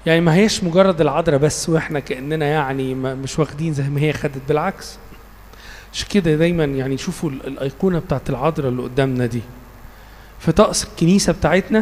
يعني ما هيش مجرد العذراء بس واحنا كاننا يعني ما مش واخدين زي ما هي خدت بالعكس عشان كده دايما يعني شوفوا ال- الايقونه بتاعت العذراء اللي قدامنا دي في طقس الكنيسه بتاعتنا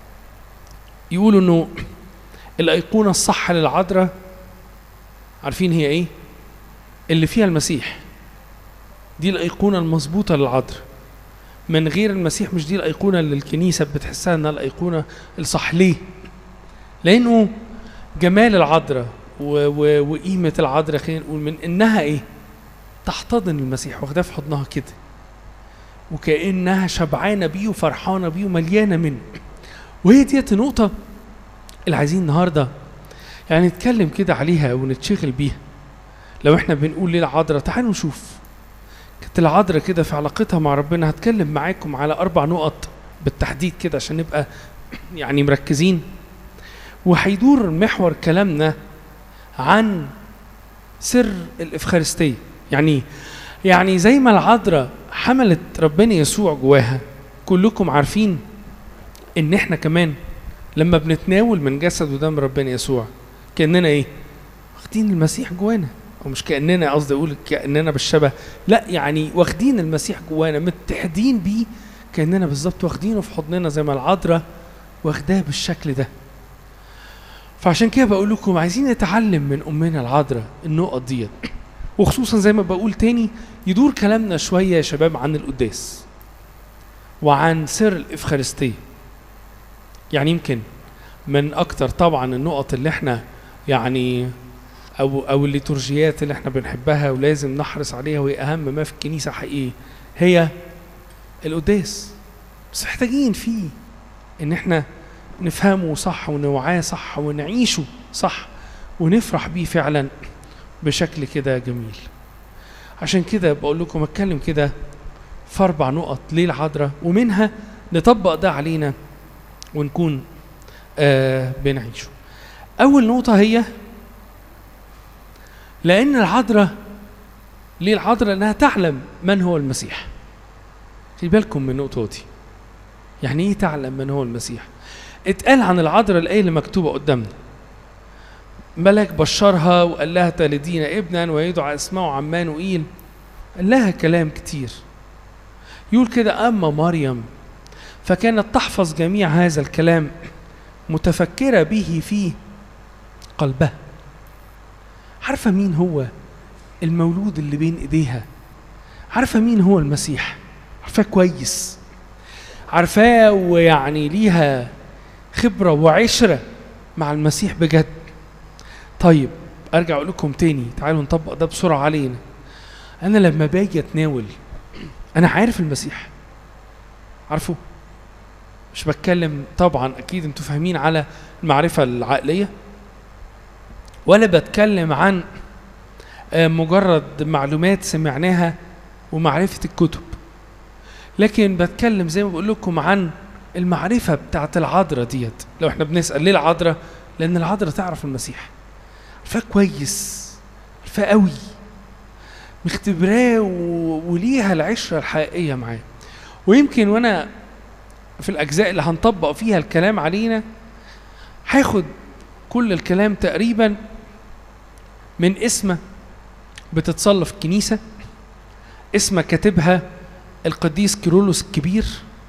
يقولوا انه الايقونه الصح للعذراء عارفين هي ايه اللي فيها المسيح دي الايقونه المظبوطه للعذراء من غير المسيح مش دي الايقونه اللي الكنيسه بتحسها انها الايقونه الصح ليه لانه جمال العذراء و- و- وقيمه العذراء خلينا نقول من انها ايه تحتضن المسيح واخداه في حضنها كده وكانها شبعانه بيه وفرحانه بيه ومليانه منه وهي ديت النقطه اللي عايزين النهارده يعني نتكلم كده عليها ونتشغل بيها لو احنا بنقول ليه العذراء تعالوا نشوف كانت العذراء كده في علاقتها مع ربنا هتكلم معاكم على اربع نقط بالتحديد كده عشان نبقى يعني مركزين وهيدور محور كلامنا عن سر الافخارستيه يعني إيه؟ يعني زي ما العذراء حملت ربنا يسوع جواها كلكم عارفين ان احنا كمان لما بنتناول من جسد ودم ربنا يسوع كاننا ايه واخدين المسيح جوانا او مش كاننا قصدي اقول كاننا بالشبه لا يعني واخدين المسيح جوانا متحدين بيه كاننا بالظبط واخدينه في حضننا زي ما العذراء واخداه بالشكل ده فعشان كده بقول لكم عايزين نتعلم من امنا العذراء النقط ديت وخصوصا زي ما بقول تاني يدور كلامنا شويه يا شباب عن القداس وعن سر الافخارستيه يعني يمكن من اكتر طبعا النقط اللي احنا يعني او او الليتورجيات اللي احنا بنحبها ولازم نحرص عليها وهي اهم ما في الكنيسه حقيقي هي القداس بس محتاجين فيه ان احنا نفهمه صح ونوعاه صح ونعيشه صح ونفرح بيه فعلا بشكل كده جميل عشان كده بقول لكم اتكلم كده في اربع نقط ليه العذراء ومنها نطبق ده علينا ونكون آه بنعيشه اول نقطه هي لان العذراء ليه العذراء انها تعلم من هو المسيح خلي بالكم من النقطه دي يعني ايه تعلم من هو المسيح اتقال عن العذراء الايه اللي مكتوبه قدامنا ملك بشرها وقال لها تلدين ابنا ويدعى اسمه عمانوئيل قال لها كلام كتير يقول كده اما مريم فكانت تحفظ جميع هذا الكلام متفكره به في قلبها عارفه مين هو المولود اللي بين ايديها عارفه مين هو المسيح عارفاه كويس عارفاه ويعني ليها خبره وعشره مع المسيح بجد طيب ارجع اقول لكم تاني تعالوا نطبق ده بسرعه علينا انا لما باجي اتناول انا عارف المسيح عارفه مش بتكلم طبعا اكيد انتوا فاهمين على المعرفه العقليه ولا بتكلم عن آه، مجرد معلومات سمعناها ومعرفه الكتب لكن بتكلم زي ما بقول لكم عن المعرفه بتاعت العذراء ديت لو احنا بنسال ليه العذراء لان العذراء تعرف المسيح عارفاه كويس عارفاه قوي مختبراه و- وليها العشره الحقيقيه معاه ويمكن وانا في الاجزاء اللي هنطبق فيها الكلام علينا هاخد كل الكلام تقريبا من اسمه بتتصلى في الكنيسه اسمه كاتبها القديس كيرولوس الكبير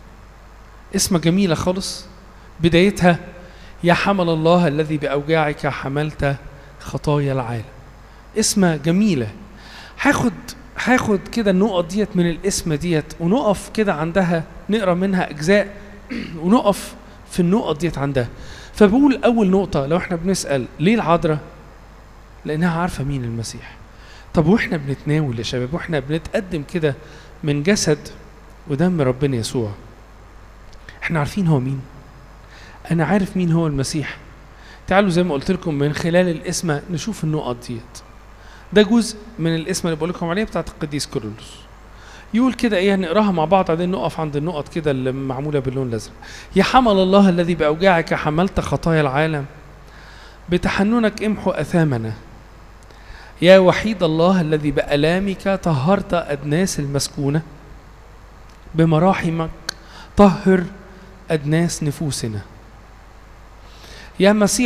اسمه جميله خالص بدايتها يا حمل الله الذي باوجاعك حملت خطايا العالم اسمه جميله هاخد هاخد كده النقط ديت من الاسم ديت ونقف كده عندها نقرا منها اجزاء ونقف في النقط ديت عندها فبقول اول نقطه لو احنا بنسال ليه العذراء لانها عارفه مين المسيح طب واحنا بنتناول يا شباب واحنا بنتقدم كده من جسد ودم ربنا يسوع احنا عارفين هو مين انا عارف مين هو المسيح تعالوا زي ما قلت لكم من خلال الاسم نشوف النقط ديت ده جزء من الاسم اللي بقول لكم عليه بتاعت القديس كيرلس يقول كده ايه هنقراها مع بعض بعدين نقف عند النقط كده اللي معموله باللون الازرق يا حمل الله الذي باوجاعك حملت خطايا العالم بتحننك امحو اثامنا يا وحيد الله الذي بألامك طهرت أدناس المسكونة بمراحمك طهر أدناس نفوسنا يا مسيح